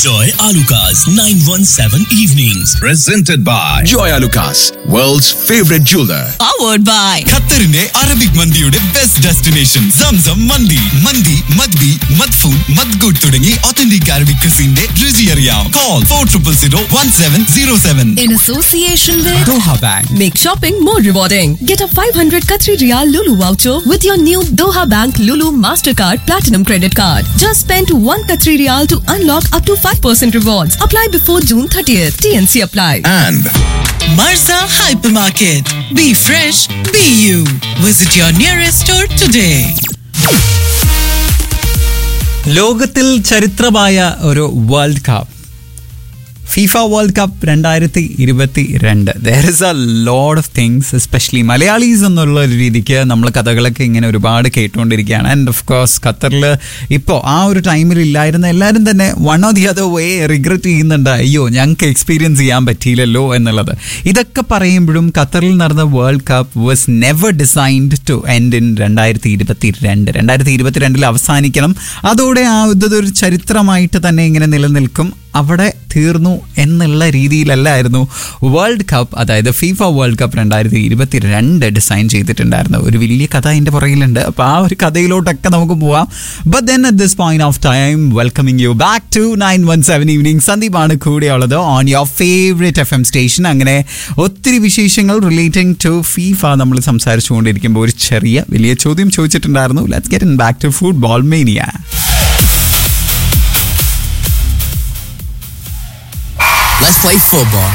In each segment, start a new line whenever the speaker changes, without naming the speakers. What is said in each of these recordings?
Enjoy Alucard's 917 evenings.
Presented by Joy Lucas, world's favorite jeweler.
powered by
ഖത്തറിന്റെ Arabic മന്തിയുടെ best destination Zamzam മന്തി മന്തി മദ്ബി മദ്ഫൂൺ മദ്ഗുഡ് തുടങ്ങി ഒത്തന്റിക് അറബിക് ക്രിസിന്റെ രുചി അറിയാം call four triple zero one seven zero seven
in association with
Doha bank
Make shopping more rewarding. Get a 500 Qatari Riyal Lulu voucher with your new Doha Bank Lulu Mastercard Platinum Credit Card. Just spend 1 Qatari Riyal to unlock up to 5% rewards. Apply before June 30th. TNC apply.
And
Marza Hypermarket. Be fresh, be you. Visit your nearest store today.
ലോകത്തിൽ ചരിത്രമായ ഒരു world cup FIFA world cup രണ്ടായിരത്തി ഇരുപത്തി രണ്ട് there is a load of things especially Malayalis എന്നുള്ള ഒരു രീതിക്ക് നമ്മൾ കഥകളൊക്കെ ഇങ്ങനെ ഒരുപാട് കേട്ടുകൊണ്ടിരിക്കുകയാണ് ആൻഡ് ഓഫ് കോഴ്സ് ഖത്തറിൽ ഇപ്പോൾ ആ ഒരു ടൈമിൽ ഇല്ലായിരുന്ന എല്ലാവരും തന്നെ one or the other way regret ചെയ്യുന്നുണ്ട് അയ്യോ ഞങ്ങൾക്ക് എക്സ്പീരിയൻസ് ചെയ്യാൻ പറ്റിയില്ലല്ലോ എന്നുള്ളത് ഇതൊക്കെ പറയുമ്പോഴും ഖത്തറിൽ നടന്ന world cup was never designed to end in രണ്ടായിരത്തി ഇരുപത്തി രണ്ട് രണ്ടായിരത്തി ഇരുപത്തിരണ്ടിൽ അവസാനിക്കണം അതോടെ ആ ഇതൊരു ചരിത്രമായിട്ട് തന്നെ ഇങ്ങനെ നിലനിൽക്കും അവിടെ തീർന്നു എന്നുള്ള രീതിയിലല്ലായിരുന്നു വേൾഡ് കപ്പ് അതായത് ഫീഫ വേൾഡ് കപ്പ് രണ്ടായിരത്തി ഇരുപത്തി രണ്ട് ഡിസൈൻ ചെയ്തിട്ടുണ്ടായിരുന്നു ഒരു വലിയ കഥ അതിൻ്റെ പുറകിലുണ്ട് അപ്പോൾ ആ ഒരു കഥയിലോട്ടൊക്കെ നമുക്ക് പോവാം but then at this point of time welcoming you back to nine one seven evening സന്ദീപാണ് കൂടെയുള്ളത് on your favourite F M station അങ്ങനെ ഒത്തിരി വിശേഷങ്ങൾ റിലേറ്റിംഗ് ടു ഫീഫ നമ്മൾ സംസാരിച്ചുകൊണ്ടിരിക്കുമ്പോൾ ഒരു ചെറിയ വലിയ ചോദ്യം ചോദിച്ചിട്ടുണ്ടായിരുന്നു let's get in back to football mania
Let's play football.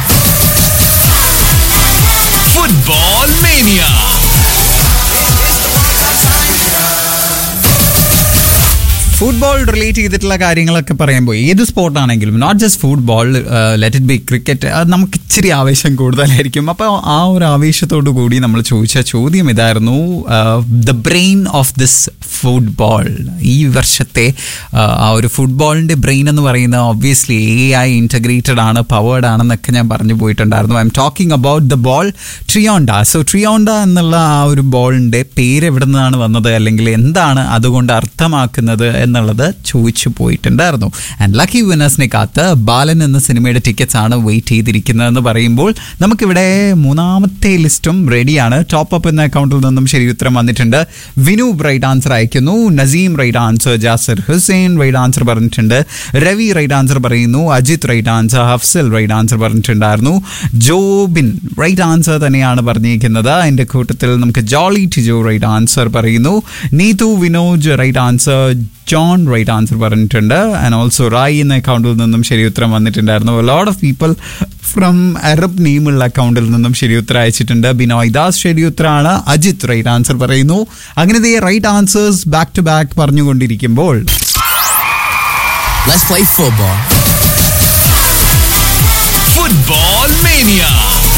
Football Mania.
Football relate ചെയ്തിട്ടുള്ള കാര്യങ്ങളൊക്കെ പറയുമ്പോൾ ഏത് സ്പോർട്ടാണെങ്കിലും not just football let it be cricket അത് നമുക്ക് ഇച്ചിരി ആവേശം കൂടുതലായിരിക്കും അപ്പോൾ ആ ഒരു ആവേശത്തോടു കൂടി നമ്മൾ ചോദിച്ച ചോദ്യം ഇതായിരുന്നു the brain of this football ഈ വർഷത്തെ ആ, ആ ഒരു ഫുട്ബോളിൻ്റെ ബ്രെയിൻ എന്ന് പറയുന്നത് ഒബ്വിയസ്ലി എ ഐ ഇൻറ്റഗ്രേറ്റഡ് ആണ് പവേർഡ് ആണെന്നൊക്കെ ഞാൻ പറഞ്ഞു പോയിട്ടുണ്ടായിരുന്നു I'm talking about the ball Trionda so Trionda എന്നുള്ള ആ ഒരു ബോളിൻ്റെ പേര് എവിടെ നിന്നാണ് വന്നത് അല്ലെങ്കിൽ എന്താണ് അതുകൊണ്ട് അർത്ഥമാക്കുന്നത് എന്നുള്ളത് ചോദിച്ചു പോയിട്ടുണ്ടായിരുന്നു ആൻഡ് ലക്കി വിനേഴ്സിനെ കാത്ത് ബാലൻ എന്ന സിനിമയുടെ ടിക്കറ്റ്സ് ആണ് വെയിറ്റ് ചെയ്തിരിക്കുന്നതെന്ന് പറയുമ്പോൾ നമുക്കിവിടെ മൂന്നാമത്തെ ലിസ്റ്റും റെഡിയാണ് ടോപ്പ് അപ്പ് എന്ന അക്കൗണ്ടിൽ നിന്നും ശരി ഉത്തരം വന്നിട്ടുണ്ട് വിനു റൈറ്റ് ആൻസർ അയക്കുന്നു Naseem right answer Jasir Hussain right answer പറഞ്ഞിട്ടുണ്ട് രവി റൈറ്റ് ആൻസർ പറയുന്നു Ajith right answer Hafsal right answer പറഞ്ഞിട്ടുണ്ടായിരുന്നു ജോബിൻ റൈറ്റ് ആൻസർ തന്നെയാണ് പറഞ്ഞിരിക്കുന്നത് അതിൻ്റെ കൂട്ടത്തിൽ നമുക്ക് ജോളി ടിജോ റൈറ്റ് ആൻസർ പറയുന്നു Neethu Vinoj right answer John right answer പറഞ്ഞിട്ടുണ്ട് ആൻഡ് ഓൾസോ റായി എന്ന അക്കൗണ്ടിൽ നിന്നും ശരി ഉത്തരം വന്നിട്ടുണ്ടായിരുന്നു lot of people from Arab നെയിമുള്ള അക്കൗണ്ടിൽ നിന്നും ശരി ഉത്തരം അയച്ചിട്ടുണ്ട് ബിനോയ് ദാസ് ശരി ഉത്തരമാണ് അജിത് റൈറ്റ് ആൻസർ പറയുന്നു അങ്ങനെ right answers back to back പറഞ്ഞുകൊണ്ടിരിക്കുമ്പോൾ
Let's play football.
Football Mania.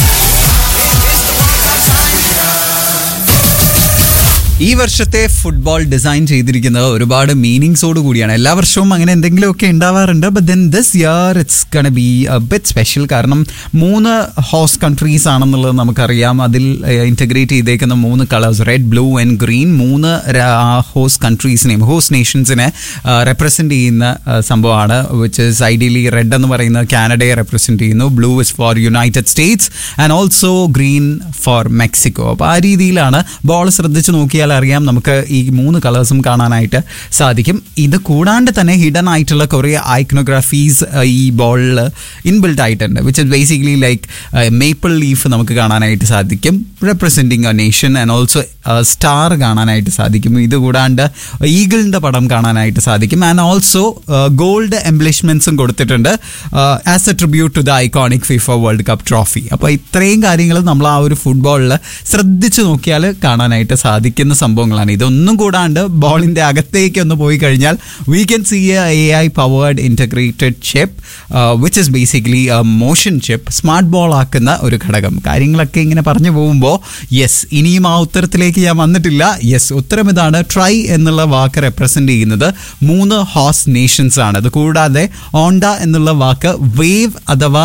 ഈ വർഷത്തെ ഫുട്ബോൾ ഡിസൈൻ ചെയ്തിരിക്കുന്നത് ഒരുപാട് മീനിങ്സോട് കൂടിയാണ് എല്ലാ വർഷവും അങ്ങനെ എന്തെങ്കിലുമൊക്കെ ഉണ്ടാവാറുണ്ട് but then this year it's gonna be bit special കാരണം മൂന്ന് ഹോസ്റ്റ് കൺട്രീസ് ആണെന്നുള്ളത് നമുക്കറിയാം അതിൽ ഇൻറ്റഗ്രേറ്റ് ചെയ്തേക്കുന്ന മൂന്ന് colours red blue and green മൂന്ന് ഹോസ്റ്റ് കൺട്രീസിനെയും ഹോസ്റ്റ് നേഷൻസിനെ റെപ്രസെൻറ്റ് ചെയ്യുന്ന ആ, സംഭവമാണ് വിച്ച് ഇസ് ഐഡിയലി റെഡ് എന്ന് പറയുന്നത് കാനഡയെ റെപ്രസെൻറ്റ് ചെയ്യുന്നു blue is for United States and also green for Mexico അപ്പോൾ ആ രീതിയിലാണ് ബോൾ ശ്രദ്ധിച്ച് നോക്കിയാൽ അറിയാം നമുക്ക് ഈ മൂന്ന് കളേഴ്സും കാണാനായിട്ട് സാധിക്കും ഇത് കൂടാണ്ട് തന്നെ ഹിഡൻ ആയിട്ടുള്ള കുറേ ഐക്കണോഗ്രാഫീസ് ഈ ബോളിൽ ഇൻബിൽട്ട് ആയിട്ടുണ്ട് which is basically like maple leaf നമുക്ക് കാണാനായിട്ട് സാധിക്കും representing a nation and also star കാണാനായിട്ട് സാധിക്കും ഇത് കൂടാണ്ട് ഈഗിളിൻ്റെ പടം കാണാനായിട്ട് സാധിക്കും ആൻഡ് ഓൾസോ ഗോൾഡ് എംബ്ലിഷ്മെൻസും കൊടുത്തിട്ടുണ്ട് as a tribute to the iconic FIFA world cup trophy അപ്പോൾ ഇത്രയും കാര്യങ്ങൾ നമ്മൾ ആ ഒരു ഫുട്ബോളിൽ ശ്രദ്ധിച്ച് നോക്കിയാൽ കാണാനായിട്ട് സാധിക്കുന്ന സംഭവങ്ങളാണ് ഇതൊന്നും കൂടാണ്ട് ബോളിൻ്റെ അകത്തേക്ക് ഒന്ന് പോയി കഴിഞ്ഞാൽ we can see A I powered integrated chip which is basically motion chip smart ball ആക്കുന്ന ഒരു ഘടകം കാര്യങ്ങളൊക്കെ ഇങ്ങനെ പറഞ്ഞു പോകുമ്പോൾ യെസ് ഇനിയും ആ ഉത്തരത്തിലേക്ക് ഞാൻ വന്നിട്ടില്ല യെസ് ഉത്തരം ഇതാണ് ട്രൈ എന്നുള്ള വാക്ക് റെപ്രസെൻ്റ് ചെയ്യുന്നത് മൂന്ന് ഹോസ് നേഷൻസ് ആണ് അത് കൂടാതെ ഓണ്ട എന്നുള്ള വാക്ക് വേവ് അഥവാ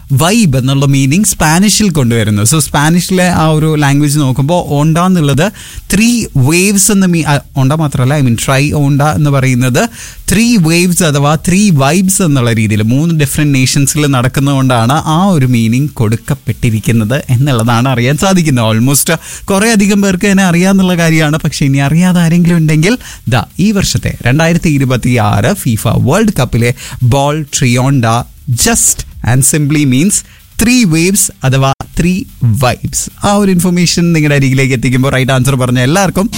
വൈബ് എന്നുള്ള മീനിങ് സ്പാനിഷിൽ കൊണ്ടുവരുന്നു സോ സ്പാനിഷിലെ ആ ഒരു ലാംഗ്വേജ് നോക്കുമ്പോൾ ഓണ്ട എന്നുള്ളത് ത്രീ വേവ്സ് എന്ന മീ ആ, ഓണ്ട മാത്രമല്ല ഐ മീൻ ട്രൈ ഓണ്ട എന്ന് പറയുന്നത് ത്രീ വേവ്സ് അഥവാ ത്രീ വൈബ്സ് എന്നുള്ള രീതിയിൽ മൂന്ന് ഡിഫറെൻറ്റ് നേഷൻസിൽ നടക്കുന്നതുകൊണ്ടാണ് ആ ഒരു മീനിങ് കൊടുക്കപ്പെട്ടിരിക്കുന്നത് എന്നുള്ളതാണ് അറിയാൻ സാധിക്കുന്നത് ഓൾമോസ്റ്റ് കുറേ അധികം പേർക്ക് തന്നെ അറിയാമെന്നുള്ള കാര്യമാണ് പക്ഷേ ഇനി അറിയാതെ ആരെങ്കിലും ഉണ്ടെങ്കിൽ ദാ ഈ വർഷത്തെ രണ്ടായിരത്തി ഇരുപത്തി ആറ് ഫീഫ വേൾഡ് കപ്പിലെ ball Trionda just and simply means three waves അഥവാ ത്രീ വൈബ്സ് ആ ഒരു ഇൻഫർമേഷൻ നിങ്ങളുടെ അരികിലേക്ക് എത്തിക്കുമ്പോൾ റൈറ്റ് ആൻസർ പറഞ്ഞ എല്ലാവർക്കും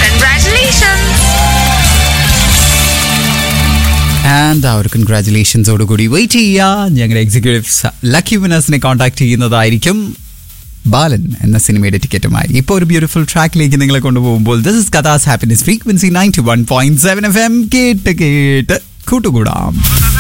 ആൻഡ് ആ ഒരു കൺഗ്രാറ്റുലേഷൻസോട് കൂടി വെയിറ്റ് ചെയ്യുക ഞങ്ങളുടെ എക്സിക്യൂട്ടീവ്സ് ലക്കി വിനേഴ്സിനെ കോൺടാക്ട് ചെയ്യുന്നതായിരിക്കും ബാലൻ എന്ന സിനിമയുടെ ടിക്കറ്റുമായി ഇപ്പോൾ ഒരു ബ്യൂട്ടിഫുൾ ട്രാക്കിലേക്ക് നിങ്ങളെ കൊണ്ടുപോകുമ്പോൾ ദിസ് ഇസ് കഥാസ് happiness frequency ninety one point seven F M കേട്ട് കേട്ട് കൂട്ടുകൂടാം